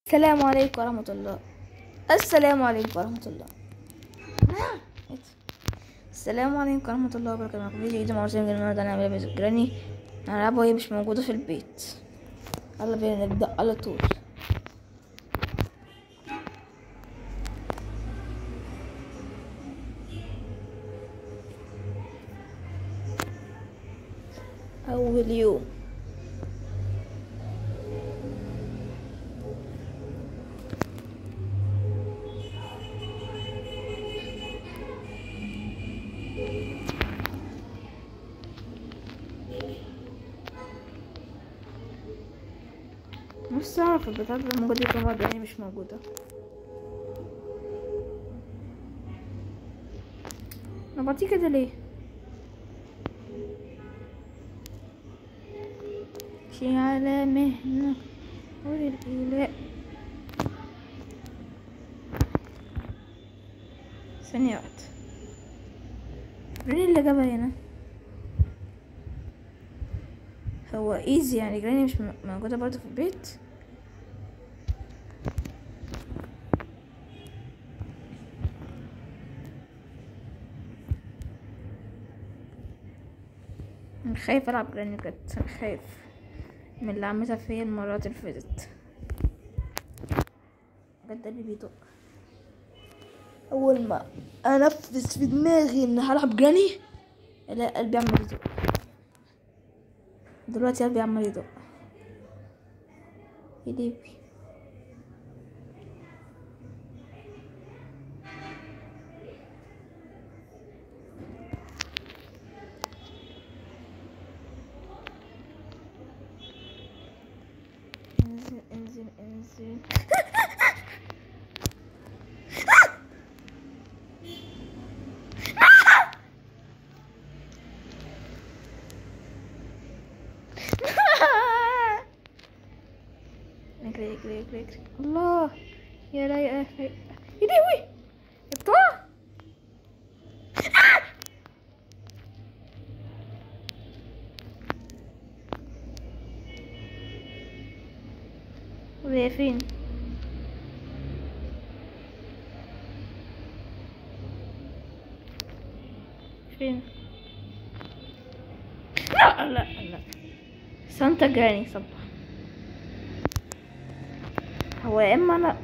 السلام عليكم ورحمة الله السلام عليكم ورحمة الله السلام عليكم ورحمة الله وبركاته معكم فيديو جديد مع مرسل النهارده هنعمل بيت جراني هنلعبها وهي مش موجودة في البيت يلا بينا نبدأ على طول أول يوم نفسي أعرف البتاع ده موجودة طبعا يعني مش موجودة أنا بعطيه كده ليه؟ شي على مهنة وللإله ثانية واحدة جراني اللي جابها هنا هو ايزي يعني جراني مش م- موجودة برضه في البيت أنا خايف ألعب جراني بجد أنا خايف من اللي عملتها فيا المرات اللي فاتت بجد قلبي بيدق أول ما أنفذ في دماغي إن هلعب جراني لا قلبي عمال يدق دلوقتي قلبي عمال يدق يديبي انزل انزل انزل اجري اجري اجري اجري الله يا رايقة رايقة يا لهوي الطاعة وهي فين فين لا لا لا سانتا جراني صبح هو يا اما انا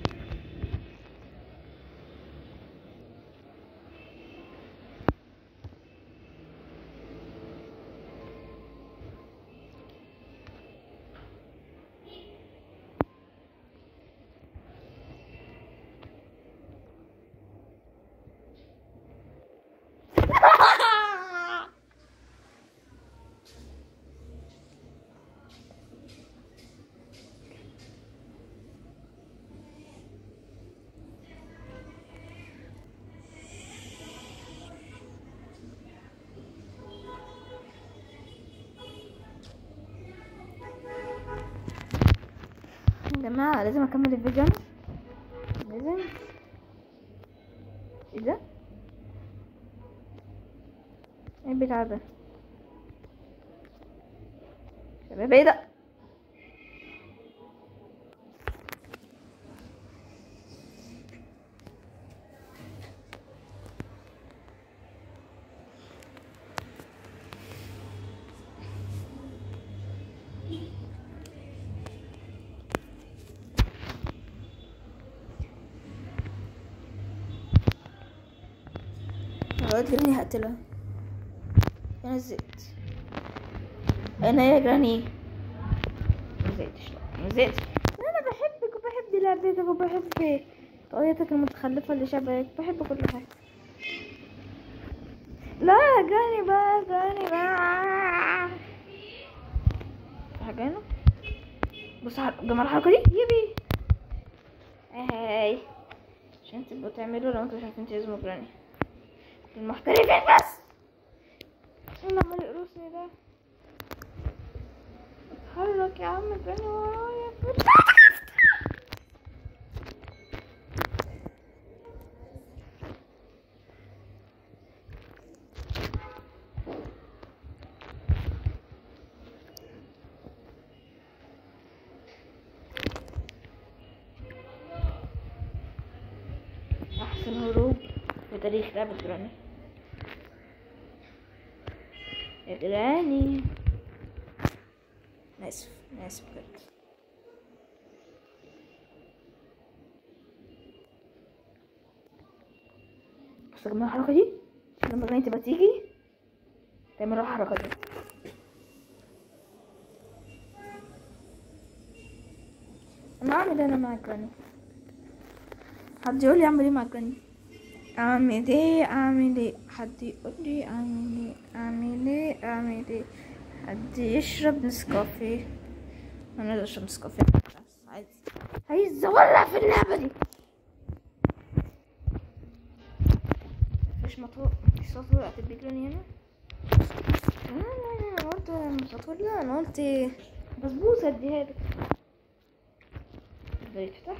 يا جماعة لازم اكمل الفيديو أنا. لازم ايه ده ايه البتاع ده شباب ايه ده الواد جراني هقتلها انا زهقت انا يا جراني ما زهقتش لا ما زهقتش انا بحبك وبحب لعبتك وبحب طريقتك المتخلفة اللي شبهك بحب كل حاجة لا يا جراني بقى جراني بقى في حاجة هنا بص على جمال الحركة دي يبي هاي عشان تبقوا تعملوا لو انتوا مش عارفين تهزموا جراني المحترفين بس عشان لما يقرصني ده اتحرك يا عم جراني ورايا احسن هروب في تاريخ لعبة جراني يا جراني أنا اسف أنا اسف بجد بس لما الحركة دي لما جراني تبقى تيجي تعمل الحركة دي انا اعمل انا مع جراني حد يقول لي اعمل ايه مع جراني اعمل ايه اعمل ايه حد يقول لي اعمل ايه اعمل ايه اعمل ايه حد يشرب نسكافيه انا عايز اشرب نسكافيه بس عايز عايز اولع في اللعبه دي مفيش مطور مفيش صوت وقت البيجراني هنا لا لا لا انا قلت مش هتقول لا انا قلت بسبوسه اديها لك ده يفتح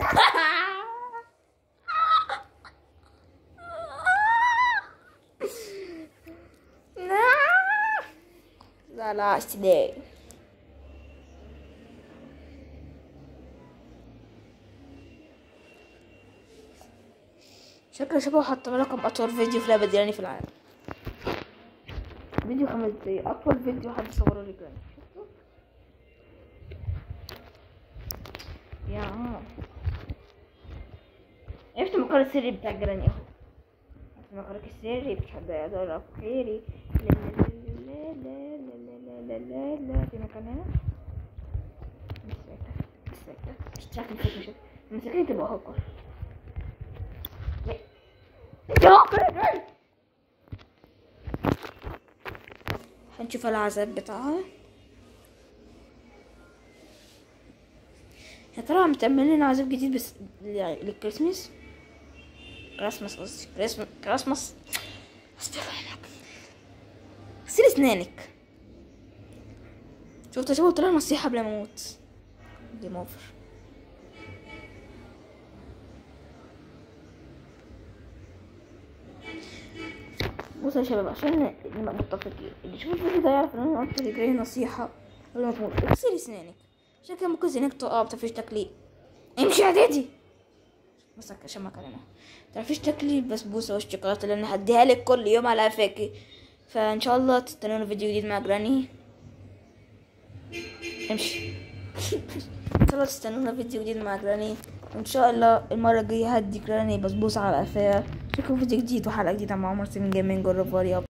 لا لا استدعي شكله شبه حط رقم اطول فيديو في لعبة دياني في العالم فيديو خمس دقايق اطول فيديو حد صوره لي جراني شفتوا يا عرفت المقر السري بتاع جراني اهو عرفت المقر السري مش حد يقدر خيري لا لا لا لا لا لا لا لا لا في مكان هنا مش ساكتة مش ساكتة مش ساكتة مش ساكتة مش ساكتة تبقى هوكر يا هوكر يا جراني هنشوف العذاب بتاعها يا ترى عم تعمل لنا عذاب جديد بس للكريسماس كريسماس قصدي كريسماس كريسماس غسيل اسنانك شفت شو قلت لها نصيحة قبل ما اموت جيم اوفر بصوا يا شباب عشان نبقى متفقين اللي يشوف الفيديو ده يعرف ان انا قلت لجري نصيحة قبل ما تموت اغسلي اسنانك عشان كده ممكن سنانك تقع متعرفيش تاكلي امشي يا ديدي بس عشان ما كلمة متعرفيش تاكلي البسبوسة والشوكولاتة اللي انا هديها لك كل يوم على قفاكي فان شاء الله تستنونا فيديو جديد مع جراني امشي ان شاء الله تستنونا فيديو جديد مع جراني وان شاء الله المرة الجاية هدي جراني بسبوسة على قفاها اشوفكم فيديو جديد وحلقة جديدة مع عمر سيمين جيمنج والرفاريا